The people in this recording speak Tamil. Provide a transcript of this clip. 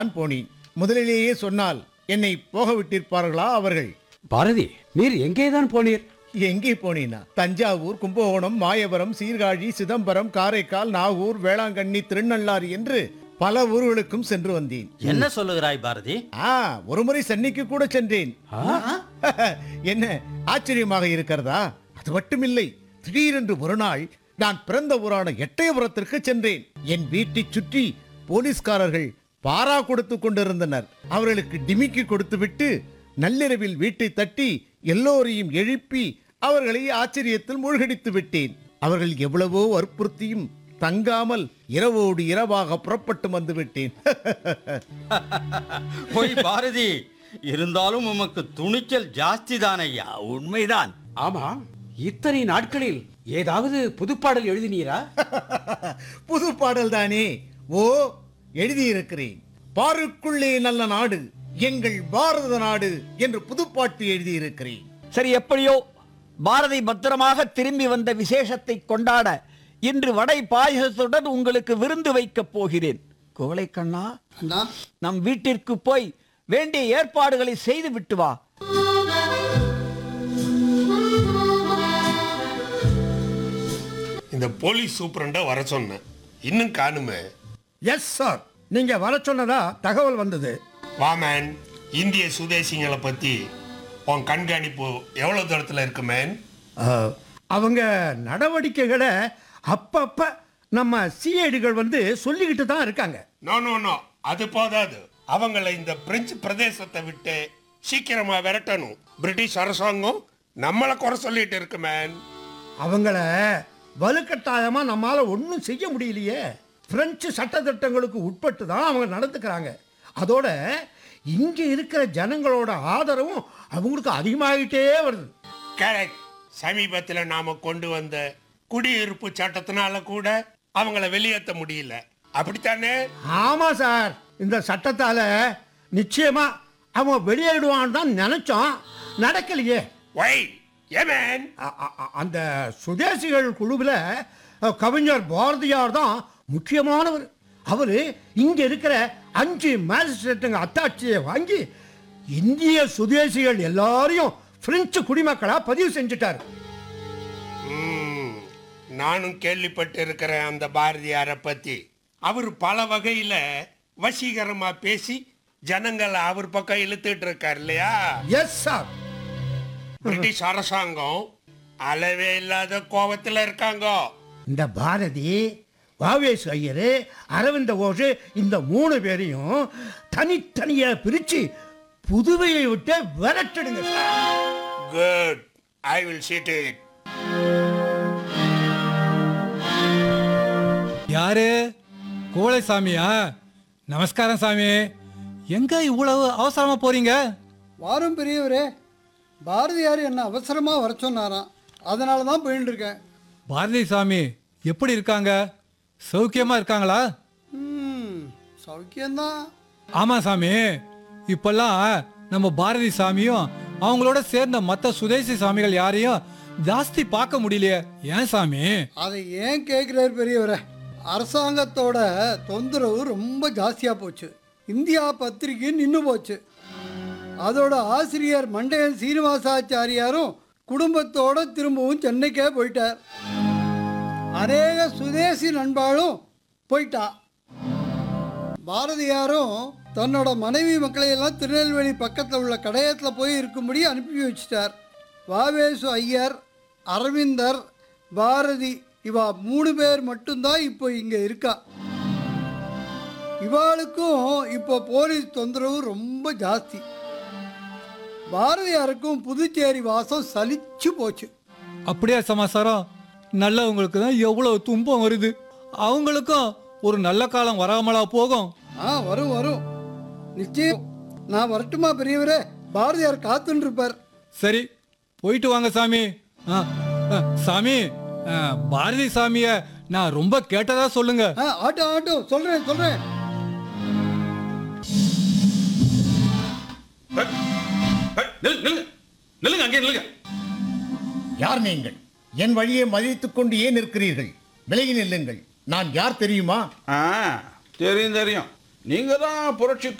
நான் போனேன் முதலிலேயே சொன்னால் என்னை போக விட்டிருப்பார்களா அவர்கள் பாரதி நீர் எங்கேதான் போனீர் எங்கே போனீனா தஞ்சாவூர் கும்பகோணம் மாயவரம் சீர்காழி சிதம்பரம் காரைக்கால் நாகூர் வேளாங்கண்ணி திருநள்ளாறு என்று பல ஊர்களுக்கும் சென்று வந்தேன் என்ன சொல்லுகிறாய் பாரதி ஆ ஒருமுறை சென்னைக்கு கூட சென்றேன் என்ன ஆச்சரியமாக இருக்கிறதா அது மட்டுமில்லை திடீரென்று ஒரு நாள் நான் பிறந்த ஊரான எட்டயபுரத்திற்கு சென்றேன் என் வீட்டைச் சுற்றி போலீஸ்காரர்கள் பாரா கொடுத்து கொண்டிருந்தனர் அவர்களுக்கு டிமிக்கி கொடுத்துவிட்டு நள்ளிரவில் வீட்டை தட்டி எல்லோரையும் எழுப்பி அவர்களை ஆச்சரியத்தில் மூழ்கடித்து விட்டேன் அவர்கள் எவ்வளவோ வற்புறுத்தியும் தங்காமல் இரவோடு இரவாக புறப்பட்டு வந்து விட்டேன் போய் பாரதி இருந்தாலும் உமக்கு துணிச்சல் ஜாஸ்தி ஐயா உண்மைதான் ஆமா இத்தனை நாட்களில் ஏதாவது புதுப்பாடல் எழுதினீரா புது பாடல் தானே ஓ எழுதியிருக்கிறேன் பாருக்குள்ளே நல்ல நாடு எங்கள் பாரத நாடு என்று புதுப்பாட்டு எழுதியிருக்கிறேன் சரி எப்படியோ பாரதி பத்திரமாக திரும்பி வந்த விசேஷத்தை கொண்டாட இன்று வடை பாயசத்துடன் உங்களுக்கு விருந்து வைக்கப் போகிறேன் கோலை கண்ணா நம் வீட்டிற்கு போய் வேண்டிய ஏற்பாடுகளை செய்து விட்டு வா இந்த போலீஸ் சூப்பரண்ட வர சொன்னேன் இன்னும் காணுமே எஸ் சார் நீங்க வர சொன்னதா தகவல் வந்தது வாமேன் இந்திய சுதேசிங்களை பத்தி உன் கண்காணிப்பு எவ்வளவு தூரத்துல இருக்கு மேன் அஹ், அவங்க நடவடிக்கைகளை அப்பப்ப நம்ம சிஐடிகள் வந்து சொல்லிக்கிட்டு தான் இருக்காங்க நோ நோ நோ அது போதாது அவங்கள இந்த பிரெஞ்சு பிரதேசத்தை விட்டு சீக்கிரமா விரட்டணும் பிரிட்டிஷ் அரசாங்கம் நம்மளை குறை சொல்லிட்டு இருக்கு மேன் அவங்கள வலுக்கட்டாயமா நம்மால ஒன்றும் செய்ய முடியலையே பிரெஞ்சு சட்டத்திட்டங்களுக்கு உட்பட்டு தான் அவங்க நடந்துக்கிறாங்க அதோட இங்க இருக்கிற ஜனங்களோட ஆதரவும் அவங்களுக்கு அதிகமாகிட்டே வருது கரெக்ட் சமீபத்தில் நாம கொண்டு வந்த குடியிருப்பு சட்டத்தினால கூட அவங்கள வெளியேற்ற முடியல அப்படித்தானே ஆமா சார் இந்த சட்டத்தால நிச்சயமா அவன் வெளியேடுவான்னு தான் நினைச்சோம் நடக்கலையே வை ஏமேன் அ- அ- அ- அந்த சுதேசிகள் குழுவில் கவிஞர் பாரதியார் தான் முக்கியமானவர் அவர் இங்க இருக்கிற அஞ்சு மேஜிஸ்ட்ரேட்டுங்க அத்தாட்சியை வாங்கி இந்திய சுதேசிகள் எல்லாரையும் பிரெஞ்சு குடிமக்களா பதிவு செஞ்சுட்டார் ம், நானும் கேள்விப்பட்டு இருக்கிறேன் அந்த பாரதியாரை பத்தி அவர் பல வகையில வசீகரமா பேசி ஜனங்களை அவர் பக்கம் இழுத்துட்டு இருக்கார் இல்லையா எஸ் சார் பிரிட்டிஷ் அரசாங்கம் அளவே இல்லாத கோபத்துல இருக்காங்க இந்த பாரதி வாவேஸ் ஐயர் அரவிந்த கோஷ் இந்த மூணு பேரையும் தனித்தனியா பிரிச்சு புதுவையை விட்டு விரட்டிடுங்க sir good I will seat it யாரு கோழை சாமியா நமஸ்காரம் சாமி எங்க இவ்வளவு அவசரமா போறீங்க வாரும் பெரியவரே பாரதியார் என்ன அவசரமா வர சொன்னாராம் அதனால தான் போயிட்டு இருக்கேன் பாரதி சாமி எப்படி இருக்காங்க சௌக்கியமா இருக்காங்களா ம் சௌக்கியம்தான் ஆமா சாமி இப்பெல்லாம் நம்ம பாரதி சாமியும் அவங்களோட சேர்ந்த மற்ற சுதேசி சாமிகள் யாரையும் ஜாஸ்தி பார்க்க முடியலையே ஏன் சாமி அதை ஏன் கேட்குறாரு பெரியவரே அரசாங்கத்தோட தொந்தரவு ரொம்ப ஜாஸ்தியாக போச்சு இந்தியா பத்திரிகை நின்று போச்சு அதோட ஆசிரியர் மண்டையன் சீனிவாசாச்சாரியாரும் குடும்பத்தோட திரும்பவும் சென்னைக்கே போயிட்டார் அநேக சுதேசி நண்பாலும் போயிட்டா பாரதியாரும் தன்னோட மனைவி மக்களையெல்லாம் திருநெல்வேலி பக்கத்தில் உள்ள கடையத்தில் போய் இருக்கும்படி அனுப்பி வச்சிட்டார் வாவேசு ஐயர் அரவிந்தர் பாரதி இவா மூணு பேர் மட்டும்தான் இப்போ இங்கே இருக்கா இவாளுக்கும் இப்போ போலீஸ் தொந்தரவு ரொம்ப ஜாஸ்தி பாரதியாருக்கும் புதுச்சேரி வாசம் சலிச்சு போச்சு அப்படியா சமாசாரம் நல்லவங்களுக்கு தான் எவ்வளவு துன்பம் வருது அவங்களுக்கும் ஒரு நல்ல காலம் வராமலா போகும் ஆ வரும் வரும் நிச்சயம் நான் வரட்டுமா பெரியவரே பாரதியார் காத்துன்னு இருப்பார் சரி போயிட்டு வாங்க சாமி ஆ, ஆ, சாமி ஆ, பாரதி சாமிய நான் ரொம்ப கேட்டதா சொல்லுங்க ஆ ஆட்டும் ஆட்டும் சொல்கிறேன் சொல்கிறேன் நில்லுங்க நில்லுங்க அங்கே நில்லுங்க யார் நீங்கள் என் வழியை மதித்துக் கொண்டு ஏன் இருக்கிறீர்கள் விலகி நில்லுங்கள் நான் யார் தெரியுமா ஆ தெரியும் தெரியும் நீங்க தான் புரட்சி